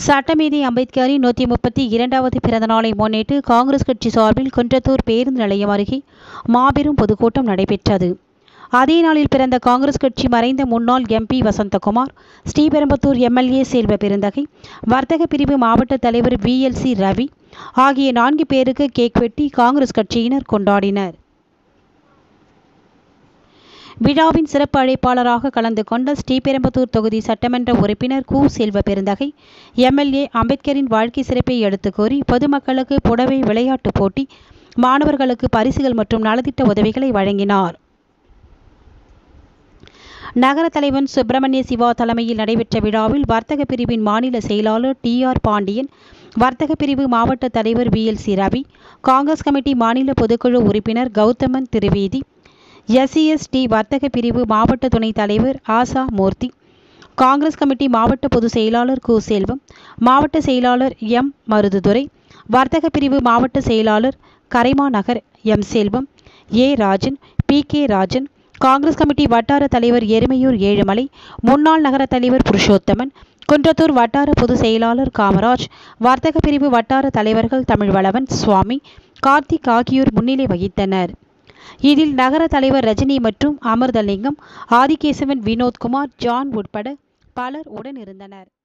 சட்டமேதை அம்பேத்கரின் நூற்றி முப்பத்தி இரண்டாவது பிறந்த நாளை முன்னிட்டு காங்கிரஸ் கட்சி சார்பில் குன்றத்தூர் பேருந்து நிலையம் அருகே மாபெரும் பொதுக்கூட்டம் நடைபெற்றது அதே நாளில் பிறந்த காங்கிரஸ் கட்சி மறைந்த முன்னாள் எம்பி வசந்தகுமார் ஸ்ரீபெரும்புத்தூர் எம்எல்ஏ செல்வ பெருந்தகை வர்த்தக பிரிவு மாவட்ட தலைவர் விஎல்சி ரவி ஆகிய நான்கு பேருக்கு கேக் வெட்டி காங்கிரஸ் கட்சியினர் கொண்டாடினர் விழாவின் சிறப்பு அழைப்பாளராக கலந்து கொண்ட ஸ்ரீபெரும்புத்தூர் தொகுதி சட்டமன்ற உறுப்பினர் கு செல்வ பெருந்தகை எம்எல்ஏ அம்பேத்கரின் வாழ்க்கை சிறப்பை எடுத்துக் கூறி பொதுமக்களுக்கு புடவை விளையாட்டுப் போட்டி மாணவர்களுக்கு பரிசுகள் மற்றும் நலத்திட்ட உதவிகளை வழங்கினார் நகர தலைவன் சுப்பிரமணிய சிவா தலைமையில் நடைபெற்ற விழாவில் வர்த்தக பிரிவின் மாநில செயலாளர் டி ஆர் பாண்டியன் வர்த்தக பிரிவு மாவட்ட தலைவர் V L C Ravi Congress committee மாநில பொதுக்குழு உறுப்பினர் கௌதமன் திரிவேதி எஸ்சிஎஸ்டி வர்த்தக பிரிவு மாவட்ட துணைத் தலைவர் ஆசா மூர்த்தி காங்கிரஸ் கமிட்டி மாவட்ட பொதுச் செயலாளர் கு செல்வம் மாவட்ட செயலாளர் எம் மருதுதுரை வர்த்தக பிரிவு மாவட்ட செயலாளர் Karaima Nagar M Selvam A Rajan P K Rajan Congress committee வட்டார தலைவர் எருமையூர் ஏழுமலை முன்னாள் நகர தலைவர் புருஷோத்தமன் குன்றத்தூர் வட்டார பொதுச் செயலாளர் காமராஜ் வர்த்தக பிரிவு வட்டார தலைவர்கள் தமிழ்வளவன் சுவாமி கார்த்திக் ஆகியோர் முன்னிலை வகித்தனர் இதில் நகர தலைவர் ரஜினி மற்றும் அமிர்தலிங்கம் ஆதிகேசவன் வினோத்குமார் ஜான் உட்பட பலர் உடனிருந்தனர்